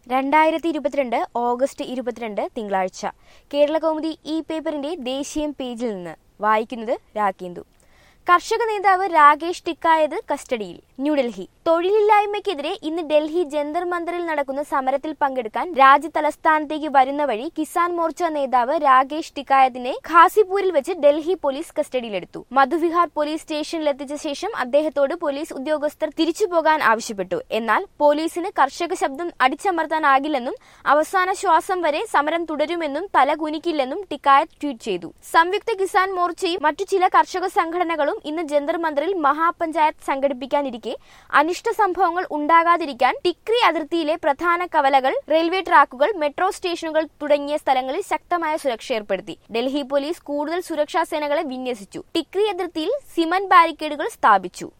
രണ്ടായിരത്തി ഇരുപത്തിരണ്ട് ഓഗസ്റ്റ് ഇരുപത്തിരണ്ട് തിങ്കളാഴ്ച കേരളകൗമുദി ഈ പേപ്പറിന്റെ ദേശീയം പേജിൽ നിന്ന് വായിക്കുന്നത് രാഗേന്ദു കർഷക നേതാവ് രാകേഷ് ടിക്കായത് കസ്റ്റഡിയിൽ ന്യൂഡൽഹി തൊഴിലില്ലായ്മയ്ക്കെതിരെ ഇന്ന് ഡൽഹി ജന്തർ മന്ദറിൽ നടക്കുന്ന സമരത്തിൽ പങ്കെടുക്കാൻ രാജ്യ തലസ്ഥാനത്തേക്ക് വരുന്ന വഴി കിസാൻ മോർച്ച നേതാവ് രാകേഷ് ടിക്കായതിനെ ഖാസിപൂരിൽ വെച്ച് ഡൽഹി പോലീസ് കസ്റ്റഡിയിലെടുത്തു മധുവിഹാർ പോലീസ് സ്റ്റേഷനിലെത്തിച്ച ശേഷം അദ്ദേഹത്തോട് പോലീസ് ഉദ്യോഗസ്ഥർ തിരിച്ചു പോകാൻ ആവശ്യപ്പെട്ടു എന്നാൽ പോലീസിന് കർഷക ശബ്ദം അടിച്ചമർത്താനാകില്ലെന്നും അവസാന ശ്വാസം വരെ സമരം തുടരുമെന്നും തല കുനിക്കില്ലെന്നും ടിക്കായത്ത് ട്വീറ്റ് ചെയ്തു സംയുക്ത കിസാൻ മോർച്ചയും മറ്റു ചില കർഷക സംഘടനകളും ഇന്ന് ജന്തർ മന്ദറിൽ മഹാപഞ്ചായത്ത് സംഘടിപ്പിക്കാനിരിക്കെ അനിഷ്ട സംഭവങ്ങൾ ഉണ്ടാകാതിരിക്കാൻ ടിക്രി അതിർത്തിയിലെ പ്രധാന കവലകൾ റെയിൽവേ ട്രാക്കുകൾ മെട്രോ സ്റ്റേഷനുകൾ തുടങ്ങിയ സ്ഥലങ്ങളിൽ ശക്തമായ സുരക്ഷ ഏർപ്പെടുത്തി ഡൽഹി പോലീസ് കൂടുതൽ സുരക്ഷാ സേനകളെ വിന്യസിച്ചു ടിക്രി അതിർത്തിയിൽ സിമന്റ് ബാരിക്കേഡുകൾ സ്ഥാപിച്ചു